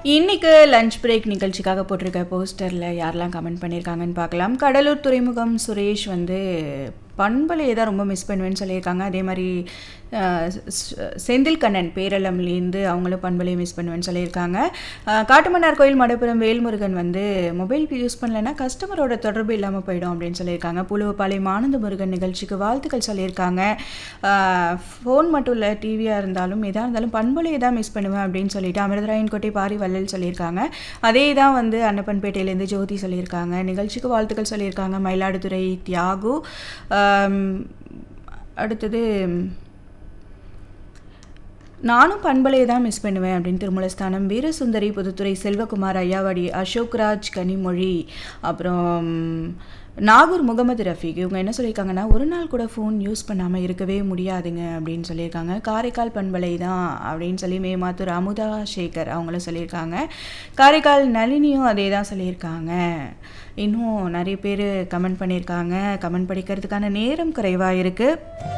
இன்னைக்கு lunch break நிகழ்ச்சிக்காக போட்டிருக்க போஸ்டரில் யாரெல்லாம் கமெண்ட் பண்ணியிருக்காங்கன்னு பார்க்கலாம் கடலூர் துறைமுகம் சுரேஷ் வந்து பண்பலையை தான் ரொம்ப மிஸ் பண்ணுவேன்னு சொல்லியிருக்காங்க அதே மாதிரி அஹ், ஸ்- செந்தில் கண்ணன் பேரளம்லேருந்து அவங்களும் பண்பலையை மிஸ் பண்ணுவேன்னு சொல்லியிருக்காங்க அஹ், காட்டுமன்னார் கோயில் மடப்புரம் வேல்முருகன் வந்து மொபைல் யூஸ் பண்ணலைன்னா கஸ்டமரோட தொடர்பு இல்லாமல் போயிடும் அப்படின்னு சொல்லியிருக்காங்க புலுவப்பாளையம் ஆனந்த முருகன் நிகழ்ச்சிக்கு வாழ்த்துக்கள் சொல்லியிருக்காங்க ஃபோன் மட்டும் இல்லை டிவியாக இருந்தாலும் எதாக இருந்தாலும் பண்பலையை தான் மிஸ் பண்ணுவேன் அப்படின்னு சொல்லிட்டு அமிர்தராயன் கோட்டை பாரி வள்ளல் சொல்லியிருக்காங்க அதே தான் வந்து அன்னப்பன்பேட்டையிலேருந்து ஜோதி சொல்லியிருக்காங்க நிகழ்ச்சிக்கு வாழ்த்துக்கள் சொல்லியிருக்காங்க மயிலாடுதுறை தியாகு ஆம், அடுத்தது நானும் பண்பலையை தான் மிஸ் பண்ணுவேன் அப்படின்னு திருமலஸ்தானம் வீரசுந்தரி புதுத்துறை செல்வகுமார் ஐயாவாடி அசோக்ராஜ் கனிமொழி அப்புறம் நாகூர் முகமது ரஃபீக் இவங்க என்ன சொல்லியிருக்காங்கன்னா ஒரு நாள் கூட ஃபோன் யூஸ் பண்ணாமல் இருக்கவே முடியாதுங்க அப்படின்னு சொல்லியிருக்காங்க காரைக்கால் பண்பலை தான் அப்படின்னு சொல்லி மேமாத்தூர் அமுதா சேகர் அவங்களும் சொல்லியிருக்காங்க காரைக்கால் நளினியும் அதே தான் சொல்லியிருக்காங்க இன்னும் நிறைய பேர் கமெண்ட் பண்ணியிருக்காங்க கமெண்ட் படிக்கிறதுக்கான நேரம் குறைவாக இருக்குது